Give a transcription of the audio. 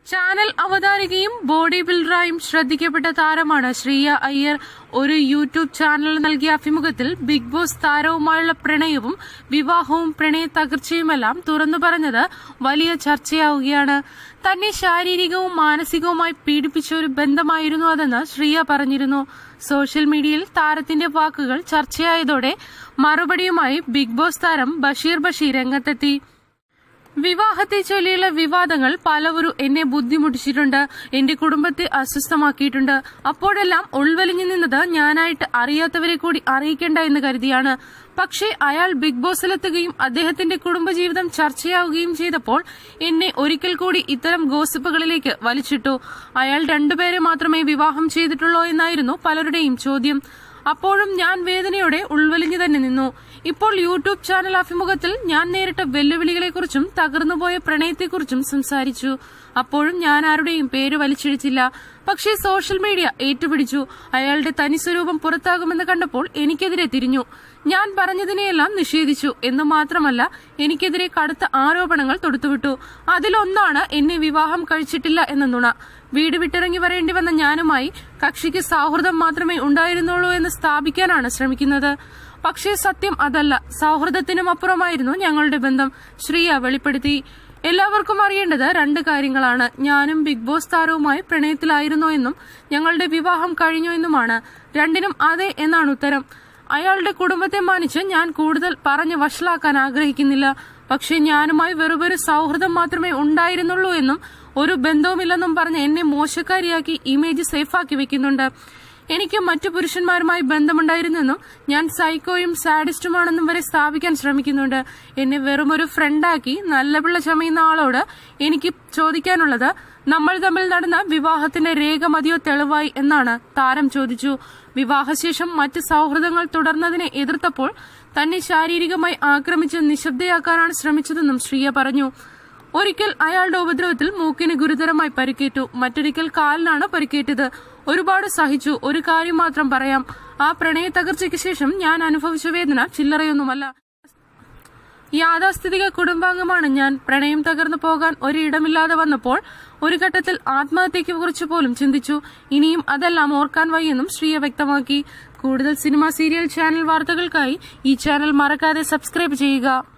channel അവതാരികയും body ബിൽഡറായും ശ്രദ്ധിക്കപ്പെട്ട താരമാണ് ശ്രീയ അയ്യർ ഒരു YouTube channel നൽകിയ അഭിമുഖത്തിൽ ബിഗ് ബോസ് താരവുമായുള്ള പ്രണയവും വിവാഹവും പ്രണയ തകർച്ചയുമെല്ലാം തുറന്നു പറഞ്ഞത് വലിയ ചർച്ചയാവുകയാണ് തന്നെ ശാരീരികവും മാനസികവുമായി പീഡിപ്പിച്ച ഒരു ബന്ധമായിരുന്നു അതെന്ന് ശ്രീയ പറഞ്ഞിരുന്നു സോഷ്യൽ മീഡിയയിൽ താരത്തിന്റെ വാക്കുകൾ ചർച്ചയായതോടെ മറുപടിയുമായി ബിഗ് ബോസ് താരം ബഷീർ ബഷീർ രംഗത്തെത്തി വിവാഹത്തെ ചൊല്ലിയുള്ള വിവാദങ്ങൾ പലവരും എന്നെ ബുദ്ധിമുട്ടിച്ചിട്ടുണ്ട് എന്റെ കുടുംബത്തെ അസ്വസ്ഥമാക്കിയിട്ടുണ്ട് അപ്പോഴെല്ലാം ഉൾവലിഞ്ഞു നിന്നത് ഞാനായിട്ട് അറിയാത്തവരെ കൂടി അറിയിക്കേണ്ട എന്ന് കരുതിയാണ് പക്ഷേ അയാൾ ബിഗ് ബോസിലെത്തുകയും അദ്ദേഹത്തിന്റെ കുടുംബജീവിതം ചർച്ചയാവുകയും ചെയ്തപ്പോൾ എന്നെ ഒരിക്കൽ കൂടി ഇത്തരം ഗോസിപ്പുകളിലേക്ക് വലിച്ചിട്ടു അയാൾ രണ്ടുപേരെ മാത്രമേ വിവാഹം ചെയ്തിട്ടുള്ളൂ എന്നായിരുന്നു പലരുടെയും ചോദ്യം അപ്പോഴും ഞാൻ വേദനയോടെ ഉൾവലിഞ്ഞു തന്നെ നിന്നു ഇപ്പോൾ യൂട്യൂബ് ചാനൽ അഭിമുഖത്തിൽ ഞാൻ നേരിട്ട വെല്ലുവിളികളെക്കുറിച്ചും തകർന്നുപോയ പ്രണയത്തെക്കുറിച്ചും സംസാരിച്ചു അപ്പോഴും ഞാൻ ആരുടെയും പേര് വലിച്ചിഴിച്ചില്ല പക്ഷേ സോഷ്യൽ മീഡിയ ഏറ്റുപിടിച്ചു അയാളുടെ തനി സ്വരൂപം പുറത്താകുമെന്ന് കണ്ടപ്പോൾ എനിക്കെതിരെ തിരിഞ്ഞു ഞാൻ പറഞ്ഞതിനെയെല്ലാം നിഷേധിച്ചു എന്ന് മാത്രമല്ല എനിക്കെതിരെ കടുത്ത ആരോപണങ്ങൾ തൊടുത്തുവിട്ടു അതിലൊന്നാണ് എന്നെ വിവാഹം കഴിച്ചിട്ടില്ല എന്ന നുണ വീട് വിട്ടിറങ്ങി വരേണ്ടി വന്ന ഞാനുമായി കക്ഷിക്ക് സൗഹൃദം മാത്രമേ ഉണ്ടായിരുന്നുള്ളൂ എന്ന് സ്ഥാപിക്കാനാണ് ശ്രമിക്കുന്നത് പക്ഷേ സത്യം അതല്ല സൗഹൃദത്തിനും അപ്പുറമായിരുന്നു ഞങ്ങളുടെ ബന്ധം ശ്രീയ വെളിപ്പെടുത്തി എല്ലാവർക്കും അറിയേണ്ടത് രണ്ട് കാര്യങ്ങളാണ് ഞാനും ബിഗ് ബോസ് താരവുമായി പ്രണയത്തിലായിരുന്നോ എന്നും ഞങ്ങളുടെ വിവാഹം കഴിഞ്ഞു എന്നുമാണ് രണ്ടിനും അതെ എന്നാണ് ഉത്തരം അയാളുടെ കുടുംബത്തെ മാനിച്ച് ഞാൻ കൂടുതൽ പറഞ്ഞ് വഷളാക്കാൻ ആഗ്രഹിക്കുന്നില്ല പക്ഷേ ഞാനുമായി വെറുപൊരു സൗഹൃദം മാത്രമേ ഉണ്ടായിരുന്നുള്ളൂ എന്നും ഒരു ബന്ധവുമില്ലെന്നും പറഞ്ഞ് എന്നെ മോശക്കാരിയാക്കി ഇമേജ് സേഫാക്കി വെക്കുന്നുണ്ട് എനിക്ക് മറ്റു പുരുഷന്മാരുമായി ബന്ധമുണ്ടായിരുന്നെന്നും ഞാൻ സൈക്കോയും സാഡിസ്റ്റുമാണെന്നും വരെ സ്ഥാപിക്കാൻ ശ്രമിക്കുന്നുണ്ട് എന്നെ വെറുമൊരു ഫ്രണ്ടാക്കി നല്ല പിള്ള ചമയുന്ന ആളോട് എനിക്ക് ചോദിക്കാനുള്ളത് നമ്മൾ തമ്മിൽ നടന്ന വിവാഹത്തിന്റെ രേഖ മതിയോ തെളിവായി എന്നാണ് താരം ചോദിച്ചു വിവാഹശേഷം മറ്റ് സൗഹൃദങ്ങൾ തുടർന്നതിനെ എതിർത്തപ്പോൾ തന്നെ ശാരീരികമായി ആക്രമിച്ച് നിശബ്ദയാക്കാനാണ് ശ്രമിച്ചതെന്നും ശ്രീയ പറഞ്ഞു ഒരിക്കൽ അയാളുടെ ഉപദ്രവത്തിൽ മൂക്കിന് ഗുരുതരമായി പരിക്കേറ്റു മറ്റൊരിക്കൽ കാലിനാണ് പരിക്കേറ്റത് ഒരുപാട് സഹിച്ചു ഒരു കാര്യം മാത്രം പറയാം ആ പ്രണയ തകർച്ചയ്ക്ക് ശേഷം ഞാൻ അനുഭവിച്ച വേദന ചില്ലറയൊന്നുമല്ല യാഥാസ്ഥിതിക കുടുംബാംഗമാണ് ഞാൻ പ്രണയം തകർന്നു പോകാൻ ഒരിടമില്ലാതെ വന്നപ്പോൾ ഒരു ഘട്ടത്തിൽ ആത്മഹത്യയ്ക്ക് കുറിച്ച് പോലും ചിന്തിച്ചു ഇനിയും അതെല്ലാം ഓർക്കാൻ വയ്യെന്നും ശ്രീയ വ്യക്തമാക്കി കൂടുതൽ സിനിമ സീരിയൽ ചാനൽ വാർത്തകൾക്കായി ഈ ചാനൽ മറക്കാതെ സബ്സ്ക്രൈബ് ചെയ്യുക